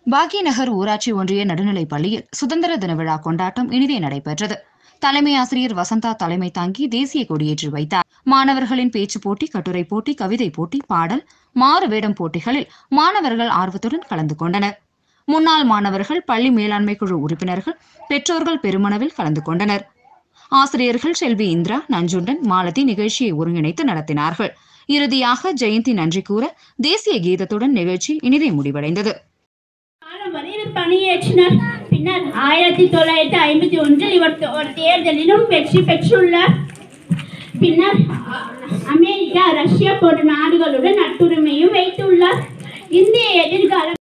பாக்கியநகர் ஊராட்சி ஒன்றிய நடுநிலைப் பள்ளியில் சுதந்திர தின விழா கொண்டாட்டம் இனிதே நடைபெற்றது தலைமை ஆசிரியர் வசந்தா தலைமை தாங்கி தேசிய கொடியேற்றி வைத்தார் மாணவர்களின் பேச்சு போட்டி கட்டுரை போட்டி கவிதை போட்டி பாடல் மாறு வேடம் போட்டிகளில் மாணவர்கள் ஆர்வத்துடன் கலந்து கொண்டனர் முன்னாள் மாணவர்கள் பள்ளி மேலாண்மை குழு உறுப்பினர்கள் பெற்றோர்கள் பெருமளவில் கலந்து கொண்டனர் ஆசிரியர்கள் செல்வி இந்திரா நஞ்சுண்டன் மாலதி நிகழ்ச்சியை ஒருங்கிணைத்து நடத்தினார்கள் இறுதியாக ஜெயந்தி நன்றி கூற தேசிய கீதத்துடன் நிகழ்ச்சி இனிதே முடிவடைந்தது காலம் வரையில் பணியேற்றினார் பின்னர் ஆயிரத்தி தொள்ளாயிரத்தி ஐம்பத்தி ஒன்றில் இவர் தே- ஒரு தேர்தலிலும் வெற்றி பெற்றுள்ளார் பின்னர் அ- அமெரிக்கா ரஷ்யா போன்ற நாடுகளுடன் நட்புரிமையும் வைத்துள்ளார் இந்திய எதிர்காலம்